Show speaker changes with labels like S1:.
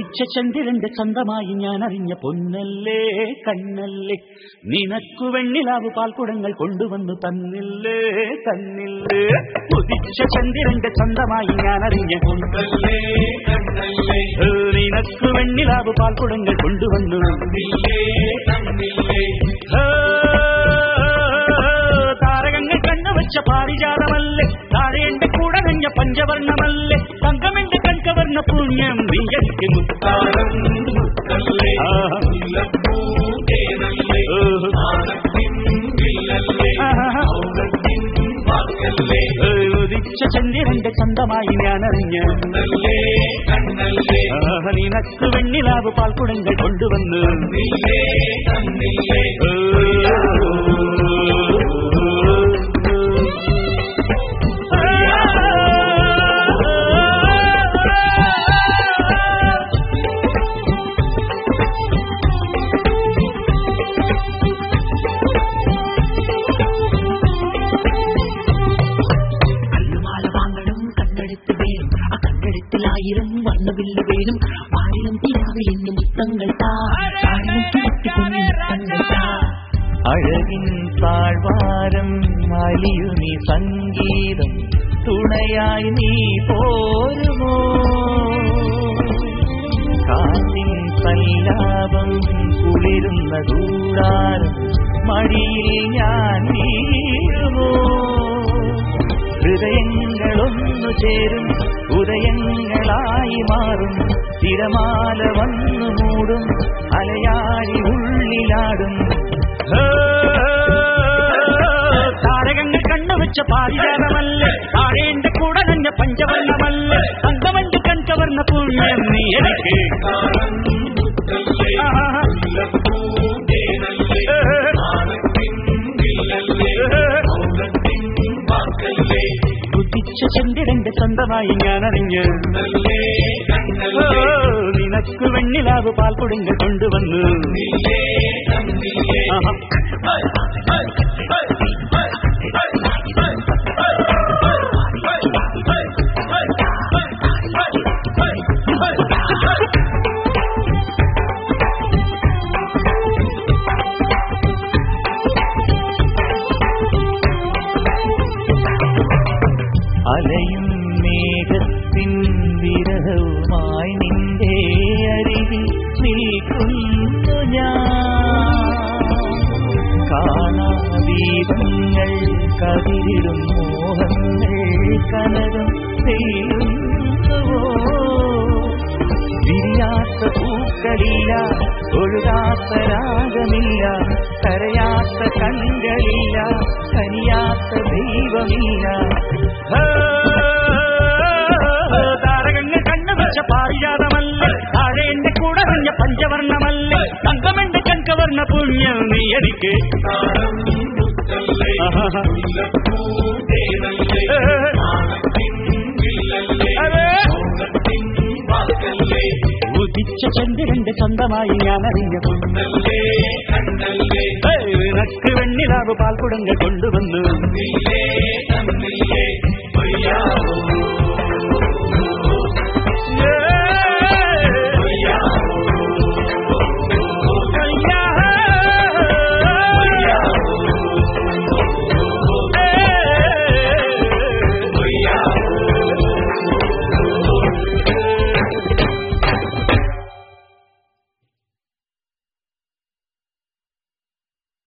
S1: ഉദിച്ച ചന്ദ്രന്റെ സ്വന്തമായി ഞാൻ അറിഞ്ഞ പൊന്നല്ലേ കണ്ണല്ലേ നിനക്കു വെണ്ണിലാവ് പാൽക്കുടങ്ങൾ കൊണ്ടുവന്നു തന്നില്ലേ തന്നില്ലേ ഉദിച്ച ചന്ദ്രന്റെ സ്വന്തമായി ഞാൻ അറിഞ്ഞ
S2: പൊന്നല്ലേ കണ്ണല്ലേ
S1: ഏ, നിനക്കു വെണ്ണിലാവ് പാൽക്കുടങ്ങൾ കൊണ്ടുവന്നു
S2: തന്നില്ലേ തന്നില്ലേ
S1: ഏ, താരകങ്ങൾ കണ്ണുവച്ച പാരിജാതമല്ലേ താഴെ എന്റെ കൂടെ നഞ്ഞ പഞ്ചവർണ്ണമല്ലേ തങ്കമെന്റെ കൺകവർണ്ണ പുണ്യം നീയടിക്ക്
S2: താരം മുത്തല്ലേ
S1: ആഹാ.
S2: മുല്ലപ്പൂതേനല്ലേ
S1: ഓഹോ.
S2: ആനത്തിൻ വില്ലല്ലേ
S1: ആഹാ.
S2: ഔറത്തിൻ വാക്കല്ലേ
S1: ഏ, ഉദിച്ച ചന്ദ്രന്റെ സ്വന്തമായി ഞാൻ അറിഞ്ഞ
S2: പൊന്നല്ലേ കണ്ണല്ലേ
S1: നിനക്ക് വെണ്ണിലാവ് പാൽക്കുടങ്ങൾ കൊണ്ടുവന്നു
S2: തന്നില്ലേ തന്നില്ലേ
S1: ഏ,
S3: കല്ലുമാല വാങ്ങണം കണ്ണെടുത്ത് വേണം ആ കണ്ണെടുത്തിലായിരം വർണ്ണവില്ല് വേണം ആയിരം തിരാവിൽ ഇന്ന് മുത്തങ്ങൾ താ ആയിരം കിടത്തിക്കൊണ്ടു മുത്തങ്ങൾ താ
S4: അഴകിൻ താഴ്വാരം അലിയുനി സംഗീതം തുണയായി നീ പോരുമോ കാറ്റിൻ സല്ലാപം കുളിരുന്ന കൂടാരം മടിയിൽ ഞാൻ വീഴുമോ ഹൃദയങ്ങളൊന്നു ചേരും ഉദയങ്ങളായി മാറും തിരമാല വന്നു മൂടും അലയാഴി ഉള്ളിലാടും
S1: ഏ, താരകങ്ങൾ കണ്ണുവച്ച പാരിജാതമല്ലേ താഴെ എന്റെ കൂടെ നഞ്ഞ പഞ്ചവർണ്ണമല്ലേ തങ്കമെന്റെ കൺകവർണ്ണ പുണ്യം നീ എനിക്ക്
S2: താരം മുത്തല്ലേ
S1: ആഹാ.
S2: മുല്ലപ്പൂതേനല്ലേ ആനത്തിൻ വില്ലല്ലേ ഔറത്തിൻ വാക്കല്ലേ
S1: ഉദിച്ച ചന്ദ്രന്റെ സ്വന്തമായി ഞാൻ അറിഞ്ഞ്
S2: പൊന്നല്ലേ
S1: ഓ,
S2: കണ്ണല്ലേ
S1: നിനക്ക് വെണ്ണിലാവ് പാൽക്കുടങ്ങൾ കൊണ്ടുവന്നു
S2: തന്നില്ലേ തന്നില്ലേ
S1: ആഹാ.
S4: അലയും മേഘത്തിൻ വിരഹവുമായി നിന്റെ അരികിൽ നിൽക്കുന്നു ഞാൻ കാണാദീപങ്ങൾ കതിരിടും മോഹങ്ങൾ കനകം ചെയ്യുന്നുവോ വിരിയാത്ത പൂക്കളില്ല ഒഴുകാത്ത രാഗമില്ല കരയാത്ത കണ്ണുകളില്ല കനിയാത്ത ദൈവമില്ല
S1: ഏ, താരകങ്ങൾ കണ്ണുവച്ച പാരിജാതമല്ലേ താഴെ എന്റെ കൂടെ നഞ്ഞ പഞ്ചവർണ്ണമല്ലേ തങ്കമെന്റെ കൺകവർണ്ണ പുണ്യം നീ എനിക്ക്
S2: താരം മുത്തല്ലേ
S1: ആഹാ.
S2: മുല്ലപ്പൂതേനല്ലേ ആനത്തിൻ വില്ലല്ലേ
S1: അതെ.
S2: ഔറത്തിൻ വാക്കല്ലേ
S1: ഉദിച്ച ചന്ദ്രന്റെ സ്വന്തമായി ഞാൻ അറിഞ്ഞ
S2: പൊന്നല്ലേ കണ്ണല്ലേ
S1: നിനക്ക് വെണ്ണിലാവ് പാൽക്കുടങ്ങൾ കൊണ്ടുവന്നു
S2: തന്നില്ലേ തന്നില്ലേ വയ്യാ